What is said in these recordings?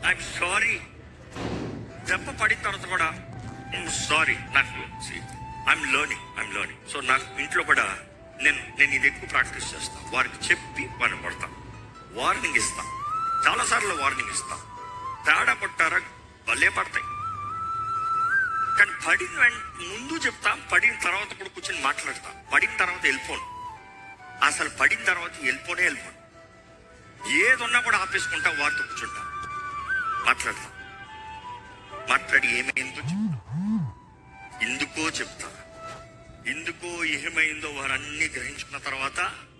I'm sorry దెబ్బ పడిన తర్వాత కూడా సారీ నాకు I'm learning I'm learning so నాకు ఇంట్లో కూడా నేను నేను ఇది ఎక్కువ ప్రాక్టీస్ చేస్తాను వారికి చెప్పి వారిని పడతాను వార్నింగ్ ఇస్తాను చాలాసార్లు వార్నింగ్ ఇస్తాను తేడా పట్టారా భలే పడతాయి కానీ పడిన వెంట ముందు చెప్తా పడిన తర్వాత కూడా కూర్చొని మాట్లాడతా పడిన తర్వాత వెళ్ళిపోను అసలు పడిన తర్వాత వెళ్ళిపోనే వెళ్ళిపోను ఏదున్నా కూడా ఆపేసుకుంటా వారితో కూర్చుంటా మాట్లాడతా మాట్లాడి ఏమైందో చెప్తా ఎందుకో చెప్తా ఎందుకో ఏమైందో వారు అన్ని గ్రహించుకున్న తర్వాత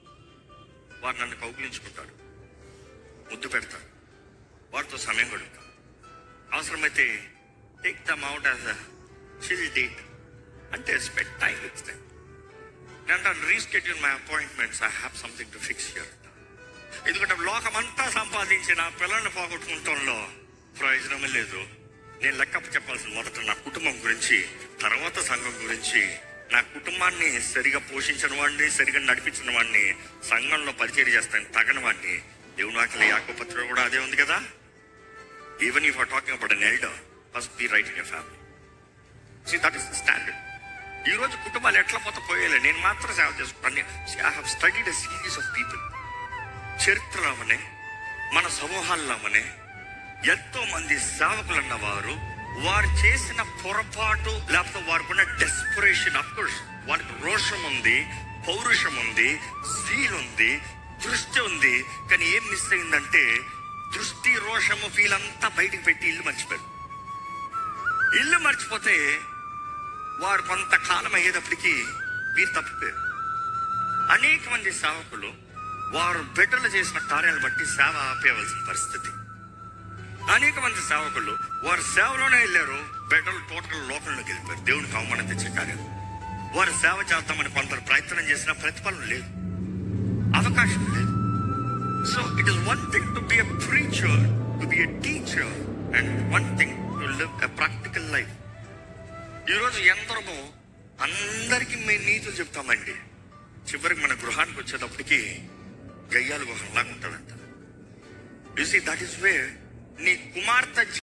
వారు నన్ను కౌగిలించుకుంటాడు ముద్దు పెడతాడు వారితో సమయం గడుపుతా అవసరమైతే take them out as chill date అంటే స్పెండ్ టైం విత్ దెమ్ నేను reschedule my appointments I have something to fix here ఎందుకంటే లోకమంతా సంపాదించి నా పిల్లల్ని పోగొట్టుకుంటంలో ప్రయోజనమే లేదు నేను లెక్క చెప్పాల్సిన మొదట నా కుటుంబం గురించి తర్వాత సంఘం గురించి నా కుటుంబాన్ని సరిగా పోషించిన వాడిని సరిగా నడిపించిన వాడిని సంఘంలో పరిచయం చేస్తాను తగని వాడిని దేవుని వాక్య యాకోపత్రిలో కూడా అదే ఉంది కదా even if are talking about an elder must be right in your family see that is the standard ఈ రోజు కుటుంబాలు ఎట్లా పోతే పోయేలే నేను మాత్రం సేవ చేసుకుంటాను I have studied a series of people చరిత్రలోనే మన సమూహాల్లోనే ఎంతో మంది సేవకులు అన్నవారు వారు చేసిన పొరపాటు లేకపోతే వారికి డెస్పరేషన్ అఫ్ కోర్స్ వారికి రోషం ఉంది పౌరుషం ఉంది సీల్ ఉంది దృష్టి ఉంది కానీ ఏం మిస్ అయిందంటే దృష్టి రోషము ఫీల్ అంతా బయటికి పెట్టి ఇల్లు మర్చిపోయారు ఇల్లు మర్చిపోతే వారు కొంతకాలం అయ్యేటప్పటికి వీరు తప్పిపోయారు అనేక మంది సేవకులు వారు బిడ్డలు చేసిన కార్యాలను బట్టి సేవ ఆపేయవలసిన పరిస్థితి అనేక మంది సేవకులు వారు సేవలోనే వెళ్ళారు బిడ్డలు టోటల్ లోకంలోకి వెళ్ళిపోయారు దేవునికి అవమానం తెచ్చే కార్యం వారు సేవ చేద్దామని కొందరు ప్రయత్నం చేసిన ప్రతిఫలం లేదు అవకాశం లేదు so it is one thing to be a preacher to be a teacher and one thing to live a practical life ఈరోజు ఎందరము అందరికీ మేము నీతులు చెప్తామండి చివరికి మన గృహానికి వచ్చేటప్పటికి గయ్యాలు గుహంలాగా ఉంటుందంట you see that is way నీ కుమార్తె